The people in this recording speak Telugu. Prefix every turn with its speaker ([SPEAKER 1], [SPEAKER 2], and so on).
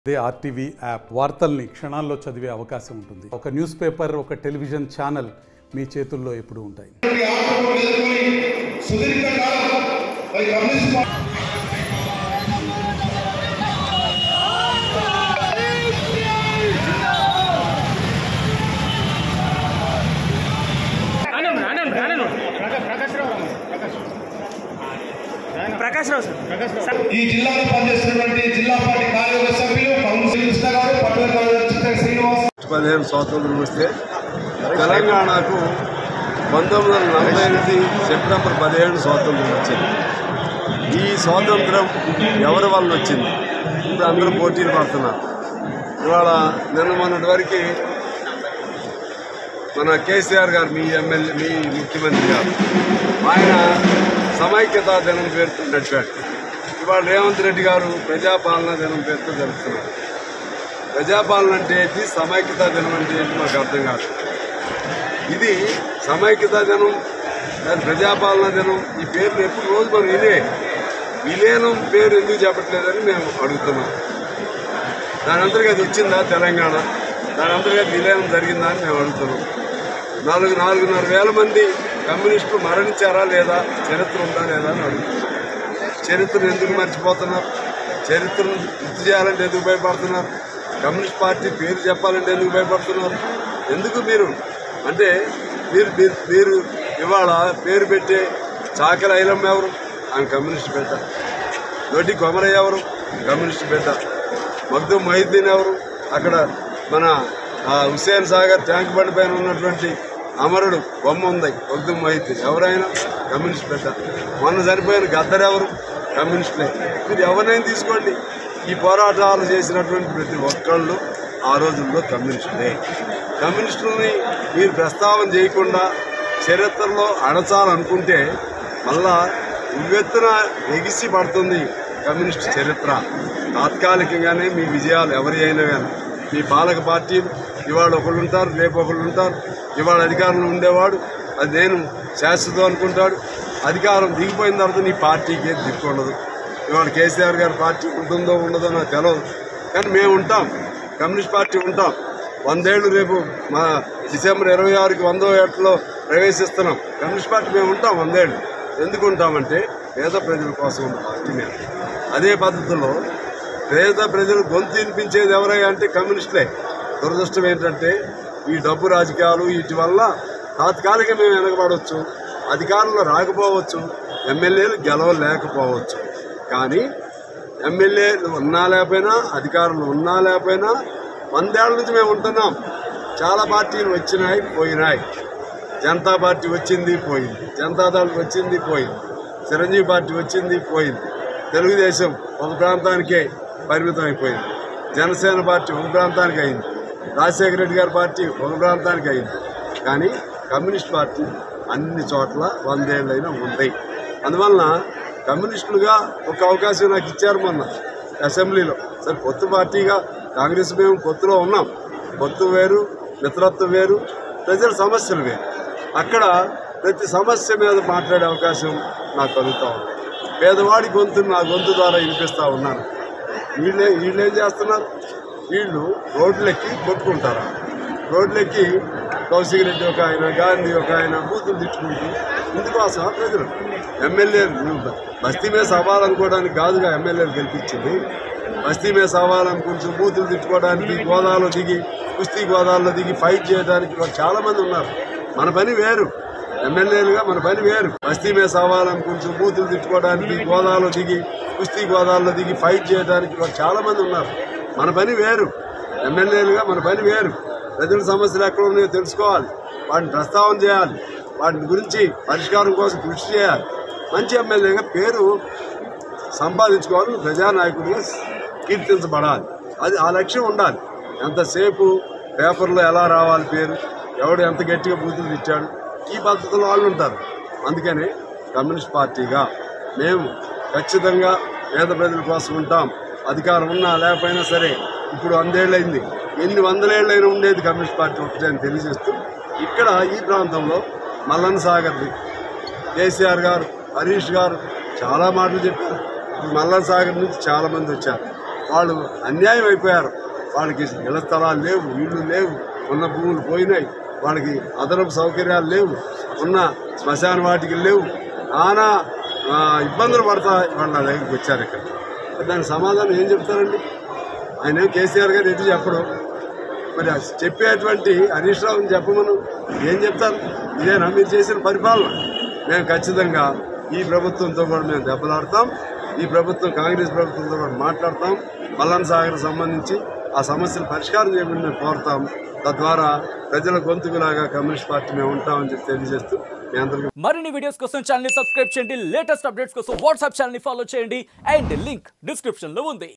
[SPEAKER 1] అదే ఆర్టీవీ యాప్ వార్తల్ని క్షణాల్లో చదివే అవకాశం ఉంటుంది ఒక న్యూస్ పేపర్ ఒక టెలివిజన్ ఛానల్ మీ చేతుల్లో ఎప్పుడూ ఉంటాయి
[SPEAKER 2] ఆటలు ఎదుర్కొని సుదీర్ఘకాలం మరి communist party
[SPEAKER 3] Anand Anand Anand Prakash Rao sir
[SPEAKER 2] ఈ జిల్లాలో పనిచేస్తున్నటువంటి జిల్లా పార్టీ కార్యవర్గ సభ్యులు కౌన్సిల్ కృష్ణ గారు పట్టణ కార్యదర్శి చిత్ర శ్రీనివాస్
[SPEAKER 4] పదిహేను స్వాతంత్రం వస్తే తెలంగాణకు పంతొమ్మిది వందల నలభై ఎనిమిది సెప్టెంబర్ పదిహేను స్వాతంత్రం వచ్చింది ఈ స్వాతంత్రం ఎవరి వల్ల వచ్చింది ఇప్పుడు అందరూ పోటీలు పడుతున్నారు ఇవాళ నిన్న మొన్నటి వరకు మన కేసీఆర్ గారు మీ ఎమ్మెల్యే మీ ముఖ్యమంత్రి గారు ఆయన సమైక్యతా దినం పేరుతో నడిపాడు ఇవాళ రేవంత్ రెడ్డి గారు ప్రజాపాలనా దినం పేరుతో జరుపుతున్నారు ప్రజాపాలన అంటే ఏంటి సమైక్యతా దినం అంటే ఏంటి మాకు అర్థం కాదు ఇది సమైక్యతా దినం దాని ప్రజాపాలన దినం ఈ పేర్లు ఎప్పుడు రోజు మనం వినే విలీనం పేరు ఎందుకు చెప్పట్లేదని మేము అడుగుతున్నాం దాని అంతర్గత వచ్చిందా తెలంగాణ దాని అంతర్గత విలీనం జరిగిందా అని మేము అడుగుతున్నాం నాలుగు నాలుగున్నర వేల మంది కమ్యూనిస్టులు మరణించారా లేదా చరిత్ర ఉందా లేదా అని అడుగుతున్నాం చరిత్రను ఎందుకు మర్చిపోతున్నారు చరిత్రను గుర్తు చేయాలంటే ఎందుకు భయపడుతున్నారు కమ్యూనిస్ట్ పార్టీ పేరు చెప్పాలంటే ఎందుకు భయపడుతున్నారు ఎందుకు మీరు అంటే మీరు మీరు మీరు ఇవాళ పేరు పెట్టే చాకల ఐలమ్మ ఎవరు ఆయన కమ్యూనిస్ట్ బిడ్డ దొడ్డి కొమరయ్య ఎవరు కమ్యూనిస్ట్ బిడ్డ మగ్దూమ్ మొహిద్దీన్ ఎవరు అక్కడ మన ఆ, హుస్సేన్ సాగర్ ట్యాంక్ బండి పైన ఉన్నటువంటి అమరుడు బొమ్మ ఉంది మగ్దూమ్ మొహిద్దీన్ ఎవరైనా కమ్యూనిస్ట్ బిడ్డ మొన్న చనిపోయిన గద్దర్ ఎవరు కమ్యూనిస్టులే మీరు ఎవరినైనా తీసుకోండి ఈ పోరాటాలు చేసినటువంటి ప్రతి ఒక్కళ్ళు ఆ రోజుల్లో కమ్యూనిస్టులే కమ్యూనిస్టులని మీరు ప్రస్తావన చేయకుండా చరిత్రలో అణచాలనుకుంటే మళ్ళా ఉవ్వెత్తున ఎగిసి పడుతుంది కమ్యూనిస్ట్ చరిత్ర తాత్కాలికంగానే మీ విజయాలు ఎవరి అయినా కానీ మీ పాలక పార్టీలు ఇవాళ ఒకళ్ళు ఉంటారు రేపు ఒకళ్ళు ఉంటారు ఇవాళ అధికారంలో ఉండేవాడు అది నేను శాశ్వతం అనుకుంటాడు అధికారం దిగిపోయిన తర్వాత నీ పార్టీకి దిక్కు ఉండదు ఇవాళ కేసీఆర్ గారి పార్టీ ఉంటుందో ఉండదో నాకు తెలియదు కానీ మేము ఉంటాం కమ్యూనిస్ట్ పార్టీ ఉంటాం వందేళ్ళు రేపు మా డిసెంబర్ ఇరవై ఆరుకి వందో ఏటలో ప్రవేశిస్తున్నాం కమ్యూనిస్ట్ పార్టీ మేము ఉంటాం వందేళ్ళు ఎందుకు ఉంటామంటే పేద ప్రజల కోసం ఉన్న పార్టీ మేము అదే పద్ధతిలో పేద ప్రజలు గొంతు వినిపించేది ఎవరై అంటే కమ్యూనిస్టులే దురదృష్టం ఏంటంటే ఈ డబ్బు రాజకీయాలు వీటి వల్ల తాత్కాలిక మేము వెనకబడవచ్చు అధికారంలో రాకపోవచ్చు ఎమ్మెల్యేలు గెలవలేకపోవచ్చు కానీ ఎమ్మెల్యేలు ఉన్నా లేకపోయినా అధికారులు ఉన్నా లేకపోయినా వందేళ్ల నుంచి మేము ఉంటున్నాం చాలా పార్టీలు వచ్చినాయి పోయినాయి జనతా పార్టీ వచ్చింది పోయింది జనతాదళ్ వచ్చింది పోయింది చిరంజీవి పార్టీ వచ్చింది పోయింది తెలుగుదేశం ఒక ప్రాంతానికే పరిమితం అయిపోయింది జనసేన పార్టీ ఒక ప్రాంతానికి అయింది రాజశేఖర రెడ్డి గారి పార్టీ ఒక ప్రాంతానికి అయింది కానీ కమ్యూనిస్ట్ పార్టీ అన్ని చోట్ల వందేళ్ళైనా ఉంది అందువలన కమ్యూనిస్టులుగా ఒక అవకాశం నాకు ఇచ్చారు మొన్న అసెంబ్లీలో సరే పొత్తు పార్టీగా కాంగ్రెస్ మేము పొత్తులో ఉన్నాం పొత్తు వేరు మిత్రత్వం వేరు ప్రజల సమస్యలు వేరు అక్కడ ప్రతి సమస్య మీద మాట్లాడే అవకాశం నాకు కలుగుతూ ఉంది పేదవాడి గొంతును నా గొంతు ద్వారా వినిపిస్తూ ఉన్నాను వీళ్ళే వీళ్ళు ఏం చేస్తున్నారు వీళ్ళు రోడ్లెక్కి కొట్టుకుంటారు రోడ్లెక్కి కౌశిక్ రెడ్డి ఒక ఆయన గాంధీ ఒక ఆయన బూతులు తిట్టుకుంటూ ఇందుకోసం ప్రజలు ఎమ్మెల్యేలు బస్తీ మీద సవాలనుకోవడానికి కాదుగా ఎమ్మెల్యేలు గెలిపించింది బస్తీ మీద సవాలనుకుంటూ బూతులు తిట్టుకోవడానికి గోదావరిలో దిగి కుస్తీ గోదావరిలో దిగి ఫైట్ చేయడానికి వాళ్ళు చాలా మంది ఉన్నారు మన పని వేరు ఎమ్మెల్యేలుగా మన పని వేరు బస్తీ మీద సవాలనుకుంటూ బూతులు తిట్టుకోవడానికి గోదావరిలో దిగి కుస్తీ గోదావరిలో దిగి ఫైట్ చేయడానికి వాళ్ళు చాలా మంది ఉన్నారు మన పని వేరు ఎమ్మెల్యేలుగా మన పని వేరు ప్రజల సమస్యలు ఎక్కడ ఉన్నాయో తెలుసుకోవాలి వాటిని ప్రస్తావన చేయాలి వాటి గురించి పరిష్కారం కోసం కృషి చేయాలి మంచి ఎమ్మెల్యేగా పేరు సంపాదించుకోవాలి ప్రజానాయకుడిగా కీర్తించబడాలి అది ఆ లక్ష్యం ఉండాలి ఎంతసేపు పేపర్లో ఎలా రావాలి పేరు ఎవడు ఎంత గట్టిగా బూతులు తిట్టాడు ఈ పద్ధతిలో వాళ్ళు ఉంటారు అందుకని కమ్యూనిస్ట్ పార్టీగా మేము ఖచ్చితంగా పేద ప్రజల కోసం ఉంటాం అధికారం ఉన్నా లేకపోయినా సరే ఇప్పుడు వందేళ్ళైంది ఎన్ని వందలేళ్ళైనా ఉండేది కమ్యూనిస్ట్ పార్టీ ఒకటే అని తెలియజేస్తూ ఇక్కడ ఈ ప్రాంతంలో మల్లన్న సాగర్ది కేసీఆర్ గారు హరీష్ గారు చాలా మాటలు చెప్పారు మల్లన్న సాగర్ నుంచి చాలా మంది వచ్చారు వాళ్ళు అన్యాయం అయిపోయారు వాళ్ళకి ఇళ్ల స్థలాలు లేవు ఇళ్ళు లేవు ఉన్న భూములు పోయినాయి వాళ్ళకి అదనపు సౌకర్యాలు లేవు ఉన్న శ్మశాన వాటికి లేవు నానా ఆ, ఇబ్బందులు పడతా వాళ్ళ దగ్గరికి వచ్చారు ఇక్కడ దానికి సమాధానం ఏం చెప్తారండి ఆయన ఏం కేసీఆర్ గారు ఎటు చెప్పడం మరి ఆ చెప్పేటువంటి హరీష్ రావుని చెప్పమను ఏం చెప్తారు ఇదేనా మీరు చేసిన పరిపాలన మేము ఖచ్చితంగా ఈ ప్రభుత్వంతో కూడా మేము దెబ్బలాడతాం ఈ ప్రభుత్వం కాంగ్రెస్ ప్రభుత్వంతో కూడా మాట్లాడతాం పల్లాన్ సాగర్ సంబంధించి ఆ సమస్యను పరిష్కారం చేయమని మేము కోరుతాం తద్వారా ప్రజల గొంతుకులాగా కమ్యూనిస్ట్ పార్టీ మేము ఉంటామని చెప్పి తెలియజేస్తూ మీ అందరికీ
[SPEAKER 5] మరిన్ని వీడియోస్ కోసం ఛానల్ ని సబ్స్క్రైబ్ చేయండి లేటెస్ట్ అప్డేట్స్ కోసం వాట్సాప్ ఛానల్ ని ఫాలో చేయండి అండ్ లింక్ డిస్క్రిప్షన్ లో ఉంది